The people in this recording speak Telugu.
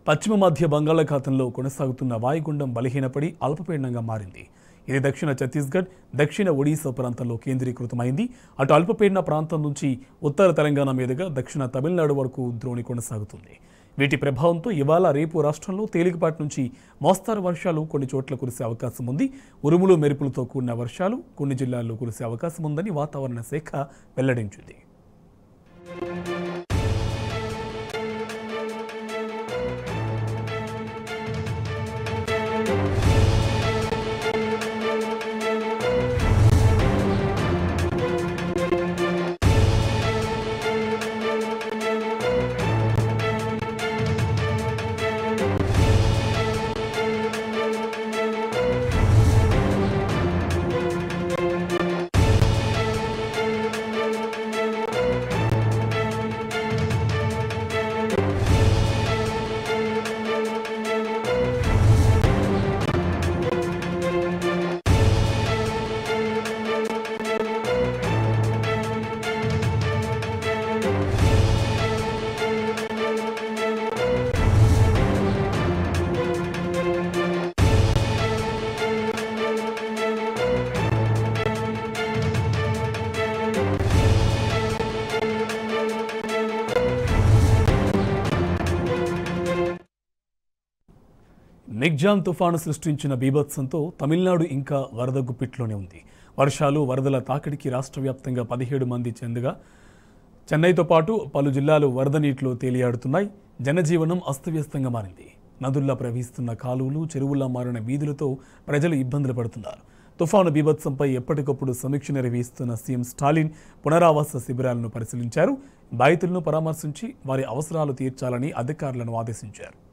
పశ్చిమ మధ్య బంగాళాఖాతంలో కొనసాగుతున్న వాయుగుండం బలహీనపడి అల్పపీడనంగా మారింది ఇది దక్షిణ ఛత్తీస్గఢ్ దక్షిణ ఒడిశా ప్రాంతంలో కేంద్రీకృతమైంది అటు అల్పపీడన ప్రాంతం నుంచి ఉత్తర తెలంగాణ మీదుగా దక్షిణ తమిళనాడు వరకు ద్రోణి కొనసాగుతుంది వీటి ప్రభావంతో ఇవాళ రేపు రాష్ట్రంలో తేలికపాటి నుంచి మోస్తారు వర్షాలు కొన్ని చోట్ల కురిసే అవకాశం ఉంది ఉరుములు మెరుపులతో కూడిన వర్షాలు కొన్ని జిల్లాల్లో కురిసే అవకాశం ఉందని వాతావరణ శాఖ వెల్లడించింది నిగ్జాం తుఫాను సృష్టించిన బీభత్సంతో తమిళనాడు ఇంకా వరద గుప్పిట్లోనే ఉంది వర్షాలు వరదల తాకిడికి రాష్ట్ర వ్యాప్తంగా పదిహేడు మంది చెందగా చెన్నైతో పాటు పలు జిల్లాలు వరద నీటిలో తేలియాడుతున్నాయి జనజీవనం అస్తవ్యస్తంగా మారింది నదుల్లా ప్రవహిస్తున్న కాలువలు చెరువుల్లా మారిన వీధులతో ప్రజలు ఇబ్బందులు పడుతున్నారు తుఫాను బీభత్సంపై ఎప్పటికప్పుడు సమీక్ష నిర్వహిస్తున్న సీఎం స్టాలిన్ పునరావాస శిబిరాలను పరిశీలించారు బాధితులను పరామర్శించి వారి అవసరాలు తీర్చాలని అధికారులను ఆదేశించారు